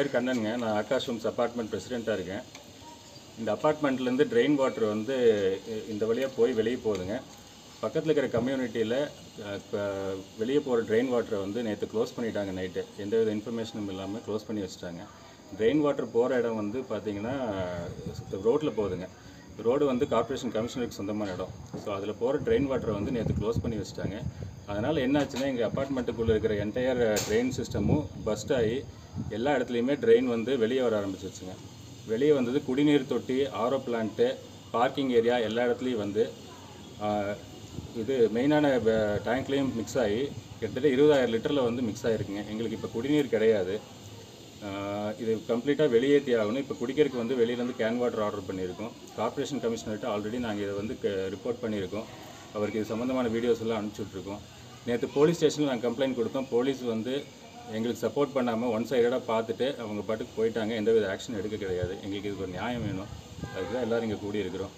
பேர் கண்ணனுங்க நான் Akash rooms apartment பிரசிடெண்ட்டாக இருக்கேன் இந்த அப்பார்ட்மெண்ட்லேருந்து ட்ரெயின் வாட்டர் வந்து இ- இந்த வழியாக போய் வெளியே போகுதுங்க பக்கத்தில் இருக்கிற கம்யூனிட்டியில் வெளியே போகிற ட்ரெயின் வாட்டரை வந்து நேற்று க்ளோஸ் பண்ணிட்டாங்க நைட்டு எந்தவித இன்ஃபர்மேஷனும் இல்லாமல் க்ளோஸ் பண்ணி வச்சுட்டாங்க ட்ரெயின் வாட்டர் போகிற இடம் வந்து பார்த்தீங்கன்னா ரோட்டில் போகுதுங்க ரோடு வந்து கார்ப்பரேஷன் கமிஷனருக்கு சொந்தமான இடம் ஸோ அதில் போகிற ட்ரெயின் வாட்டரை வந்து நேற்று க்ளோஸ் பண்ணி வச்சுட்டாங்க அதனால் என்னாச்சுன்னா எங்கள் அப்பார்ட்மெண்ட்டுக்குள்ளே இருக்கிற என்டையர் ட்ரெயின் சிஸ்டமும் பஸ்ட் ஆகி எல்லா இடத்துலையுமே ட்ரெயின் வந்து வெளியே வர ஆரம்பிச்சிருச்சுங்க வெளியே வந்தது குடிநீர் தொட்டி ஆரோ பிளான்ட்டு பார்க்கிங் ஏரியா எல்லா இடத்துலையும் வந்து ஆஹ், இது மெயினான டேங்க்லேயும் மிக்ஸ் ஆகி கிட்டத்தட்ட இருபதாயிரம் லிட்டரில் வந்து மிக்ஸ் ஆகிருக்குங்க எங்களுக்கு இப்போ குடிநீர் கிடையாது ஆஹ், இது கம்ப்ளீட்டாக வெளியேற்றி ஆகணும் இப்போ குடிக்கிறதுக்கு வந்து வெளியிலேருந்து கேன் வாட்டர் ஆர்டர் பண்ணியிருக்கோம் கார்ப்பரேஷன் கமிஷனர்கிட்ட ஆல்ரெடி நாங்கள் இதை வந்து ரிப்போர்ட் பண்ணியிருக்கோம் அவருக்கு இது சம்மந்தமான வீடியோஸ் எல்லாம் அனுப்பிச்சி விட்ருக்கோம் நேற்று போலீஸ் ஸ்டேஷனில் நாங்கள் கம்ப்ளைண்ட் கொடுத்தோம் போலீஸ் வந்து எங்களுக்கு சப்போர்ட் பண்ணாமல் ஒன் சைடடாக பார்த்துட்டு அவங்க பாட்டுக்கு போயிட்டாங்க எந்தவித ஆக்ஷன் எடுக்க கிடையாது எங்களுக்கு இதுக்கு ஒரு நியாயம் வேணும் அதுக்கு தான் எல்லோரும் இங்கே கூடி இருக்கிறோம்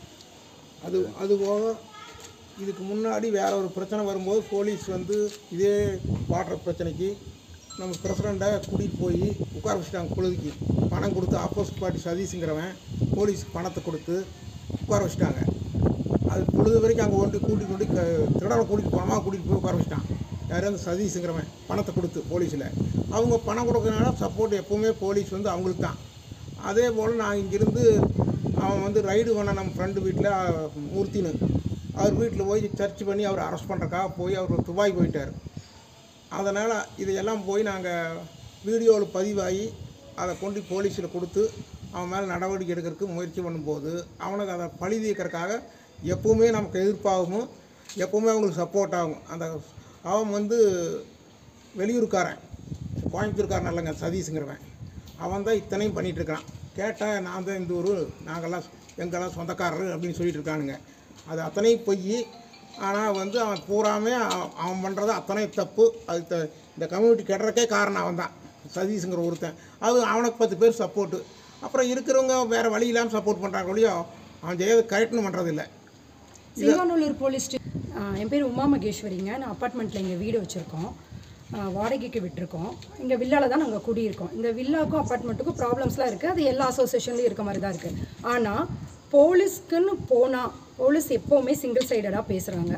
அது அது போக இதுக்கு முன்னாடி வேற ஒரு பிரச்சனை வரும்போது போலீஸ் வந்து இதே வாட்டர் பிரச்சனைக்கு நம்ம பிரசிடண்ட்டை கூட்டிகிட்டு போய் உட்கார வச்சுட்டாங்க பொழுதுக்கு பணம் கொடுத்து ஆப்போசிட் பார்ட்டி சதீஷுங்கிறவன் போலீஸ் பணத்தை கொடுத்து உட்கார வச்சுட்டாங்க அது பொழுது வரைக்கும் அங்கே ஒன்று கூட்டிட்டு கொண்டு க திருடனை கூட்டிகிட்டு போனோமா கூட்டிகிட்டு போய் உட்கார வச்சுட்டான் யாரும் அந்த சதீஷுங்கிறவன் பணத்தை கொடுத்து போலீஸில் அவங்க பணம் கொடுக்கறதுனால சப்போர்ட் எப்போவுமே போலீஸ் வந்து அவங்களுக்கு தான் அதே போல் நான் இங்கிருந்து அவன் வந்து ரைடு பண்ண நம்ம ஃப்ரெண்டு வீட்டில் மூர்த்தின்னு அவர் வீட்டில் போய் சர்ச் பண்ணி அவர் அரெஸ்ட் பண்ணுறக்காக போய் அவர் துபாய் போயிட்டார் அதனால் இதையெல்லாம் போய் நாங்கள் வீடியோவில் பதிவாகி அதை கொண்டு போலீஸில் கொடுத்து அவன் மேலே நடவடிக்கை எடுக்கிறதுக்கு முயற்சி பண்ணும்போது அவனுக்கு அதை பழி தீர்க்கறதுக்காக எப்பவுமே நமக்கு எதிர்ப்பாகவும் எப்பவுமே அவங்களுக்கு சப்போர்ட் ஆகும் அந்த அவன் வந்து வெளியூருக்காரன் கோயம்புத்தூர்காரன் இல்லைங்க சதீஷுங்கிறவன் அவன் தான் இத்தனையும் பண்ணிகிட்டு இருக்கான் கேட்டேன் நான் தான் இந்த ஊர் நாங்கள்லாம் எங்கெல்லாம் சொந்தக்காரர் அப்படின்னு சொல்லிட்டு இருக்கானுங்க அது அத்தனையும் பொய் ஆனால் வந்து அவன் பூராமே அவன் அவன் பண்ணுறது அத்தனை தப்பு அது த- இந்த கம்யூனிட்டி கெடுறக்கே காரணம் அவன் தான் சதீஷுங்கிற ஒருத்தன் அது அவனுக்கு பத்து பேர் சப்போர்ட்டு அப்புறம் இருக்கிறவங்க வேறு வழி இல்லாமல் சப்போர்ட் பண்ணுறாங்க ஒழியோ அவன் ஜெயது கரெக்ட்னு பண்ணுறதில்ல சிங்கானூர் போலீஸ் ஸ்டே ஆ, என் பேர் உமா மகேஸ்வரிங்க நான் அப்பார்ட்மெண்ட்டில் இங்கே வீடு வச்சுருக்கோம் ஆ, வாடகைக்கு விட்டிருக்கோம் இங்கே வில்லால தான் நாங்கள் குடியிருக்கோம் இந்த வில்லாக்கும் அப்பார்ட்மெண்ட்டுக்கும் ப்ராப்ளம்ஸ்லாம் இருக்குது அது எல்லா அசோசியேஷன்லையும் இருக்க மாதிரி தான் இருக்குது ஆனால் போலீஸ்க்குன்னு போனால் போலீஸ் எப்போவுமே சிங்கிள் சைடடாக பேசுகிறாங்க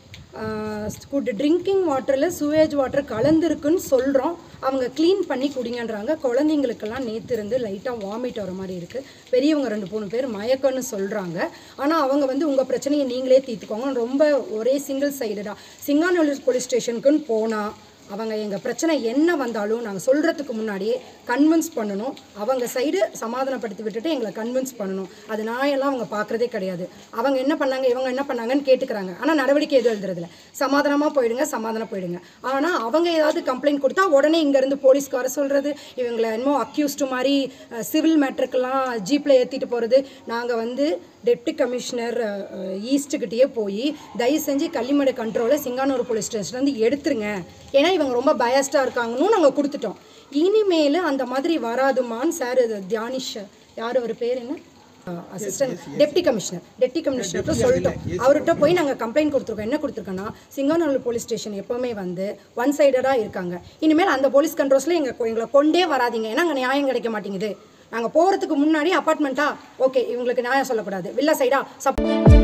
குட் ட்ரிங்கிங் வாட்டரில் சுவேஜ் வாட்டர் கலந்துருக்குன்னு சொல்கிறோம் அவங்க க்ளீன் பண்ணி குடிங்கன்றாங்க குழந்தைங்களுக்கெல்லாம் நேற்று இருந்து லைட்டாக வாமிட் வர மாதிரி இருக்குது பெரியவங்க ரெண்டு மூணு பேர் மயக்கம்னு சொல்கிறாங்க ஆனால் அவங்க வந்து உங்கள் பிரச்சனையை நீங்களே தீர்த்துக்கோங்க ரொம்ப ஒரே சிங்கிள் சைடடாக சிங்காநல்லூர் போலீஸ் ஸ்டேஷனுக்குன்னு போனால் அவங்க எங்கள் பிரச்சனை என்ன வந்தாலும் நாங்கள் சொல்கிறதுக்கு முன்னாடியே கன்வின்ஸ் பண்ணணும் அவங்க சைடு சமாதானப்படுத்தி விட்டுட்டு எங்களை கன்வின்ஸ் பண்ணணும் அது நாயெல்லாம் அவங்க பார்க்குறதே கிடையாது அவங்க என்ன பண்ணாங்க இவங்க என்ன பண்ணாங்கன்னு கேட்டுக்கிறாங்க ஆனால் நடவடிக்கை எதுவும் எழுதுறதில்ல சமாதானமாக போயிடுங்க சமாதானம் போயிடுங்க ஆனால் அவங்க ஏதாவது கம்ப்ளைண்ட் கொடுத்தா உடனே இங்கேருந்து போலீஸ்க்கு வர சொல்கிறது இவங்களை என்னமோ அக்யூஸ்டு மாதிரி சிவில் மேட்ருக்கெல்லாம் ஜீப்பில் ஏற்றிட்டு போகிறது நாங்கள் வந்து டெப்டி கமிஷனர் ஈஸ்ட்டுக்கிட்டேயே போய் தயவு செஞ்சு கள்ளிமடை கண்ட்ரோலை சிங்கானூர் போலீஸ் ஸ்டேஷன்லேருந்து எடுத்துருங்க ஏன்னா இவங்க ரொம்ப பயஸ்டாக இருக்காங்கன்னு நாங்கள் கொடுத்துட்டோம் இனிமேல் அந்த மாதிரி வராதுமான்னு சார் தியானிஷ் யார் அவர் பேர் என்ன அசிஸ்டன்ட் டெப்டி கமிஷனர் டெப்டி கமிஷனர்கிட்ட சொல்லிட்டோம் அவர்கிட்ட போய் நாங்கள் கம்ப்ளைண்ட் கொடுத்துருக்கோம் என்ன கொடுத்துருக்கோன்னா சிங்கானூர் போலீஸ் ஸ்டேஷன் எப்போவுமே வந்து ஒன் சைடடாக இருக்காங்க இனிமேல் அந்த போலீஸ் கண்ட்ரோல்ஸில் எங்கள் எங்களை கொண்டே வராதீங்க ஏன்னா அங்கே நியாயம் கிடைக்க மாட்டேங்குது நாங்கள் போகிறதுக்கு முன்னாடி அப்பார்ட்மெண்ட்டா ஓகே இவங்களுக்கு நியாயம் சொல்லக்கூடாது வில்லா சைடா சப்